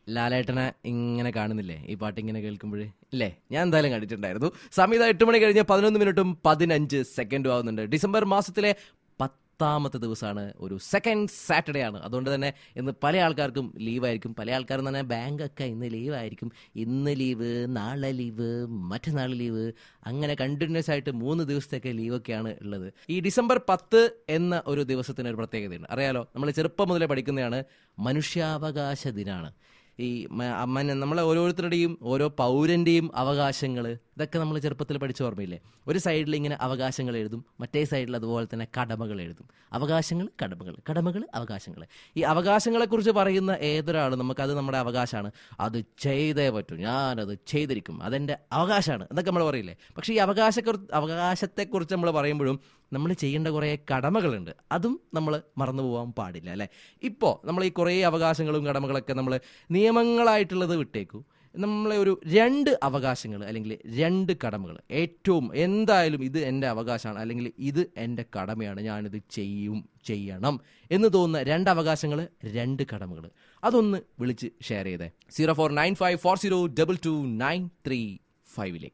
ലാലേട്ടനെ ഇങ്ങനെ കാണുന്നില്ലേ ഈ പാട്ട് ഇങ്ങനെ കേൾക്കുമ്പോഴേ ഇല്ലേ ഞാൻ എന്തായാലും കണ്ടിട്ടുണ്ടായിരുന്നു സമയത്ത് എട്ട് മണി കഴിഞ്ഞ് പതിനൊന്ന് മിനിറ്റും പതിനഞ്ച് സെക്കൻഡും ആവുന്നുണ്ട് ഡിസംബർ മാസത്തിലെ പത്താമത്തെ ദിവസമാണ് ഒരു സെക്കൻഡ് സാറ്റർഡേ ആണ് അതുകൊണ്ട് തന്നെ ഇന്ന് പല ആൾക്കാർക്കും ലീവായിരിക്കും പല ആൾക്കാരും തന്നെ ബാങ്കൊക്കെ ഇന്ന് ലീവായിരിക്കും ഇന്ന് ലീവ് നാളെ ലീവ് മറ്റന്നാൾ ലീവ് അങ്ങനെ കണ്ടിന്യൂസ് ആയിട്ട് മൂന്ന് ദിവസത്തേക്ക് ലീവൊക്കെയാണ് ഉള്ളത് ഈ ഡിസംബർ പത്ത് എന്ന ഒരു ദിവസത്തിന് ഒരു പ്രത്യേകതയുണ്ട് അറിയാലോ നമ്മൾ ചെറുപ്പം മുതലേ പഠിക്കുന്നതാണ് മനുഷ്യാവകാശ ദിനാണ് ഈ മ- അമ്മ- നമ്മളെ ഓരോരുത്തരുടെയും ഓരോ പൗരന്റെയും അവകാശങ്ങൾ ഇതൊക്കെ നമ്മൾ ചെറുപ്പത്തിൽ പഠിച്ച ഓർമ്മയില്ലേ ഒരു സൈഡിൽ ഇങ്ങനെ അവകാശങ്ങൾ എഴുതും മറ്റേ സൈഡിൽ അതുപോലെ തന്നെ കടമകൾ എഴുതും അവകാശങ്ങൾ കടമകൾ കടമകൾ അവകാശങ്ങൾ ഈ അവകാശങ്ങളെക്കുറിച്ച് പറയുന്ന ഏതൊരാളും നമുക്കത് നമ്മുടെ അവകാശമാണ് അത് ചെയ്തേ പറ്റൂ ഞാനത് ചെയ്തിരിക്കും അതെൻ്റെ അവകാശമാണ് എന്നൊക്കെ നമ്മൾ പറയില്ലേ പക്ഷേ ഈ അവകാശ അവകാശത്തെക്കുറിച്ച് നമ്മൾ പറയുമ്പോഴും നമ്മൾ ചെയ്യേണ്ട കുറേ കടമകളുണ്ട് അതും നമ്മൾ മറന്നു പോകാൻ പാടില്ല അല്ലേ ഇപ്പോൾ നമ്മൾ ഈ കുറേ അവകാശങ്ങളും കടമകളൊക്കെ നമ്മൾ നിയമങ്ങളായിട്ടുള്ളത് വിട്ടേക്കൂ നമ്മളെ ഒരു രണ്ട് അവകാശങ്ങൾ അല്ലെങ്കിൽ രണ്ട് കടമകൾ ഏറ്റവും എന്തായാലും ഇത് എൻ്റെ അവകാശമാണ് അല്ലെങ്കിൽ ഇത് എൻ്റെ കടമയാണ് ഞാനിത് ചെയ്യും ചെയ്യണം എന്ന് തോന്നുന്ന രണ്ട് അവകാശങ്ങൾ രണ്ട് കടമകൾ അതൊന്ന് വിളിച്ച് ഷെയർ ചെയ്തേ zero four nine five four zero double two nine three ഫൈവിലേക്ക്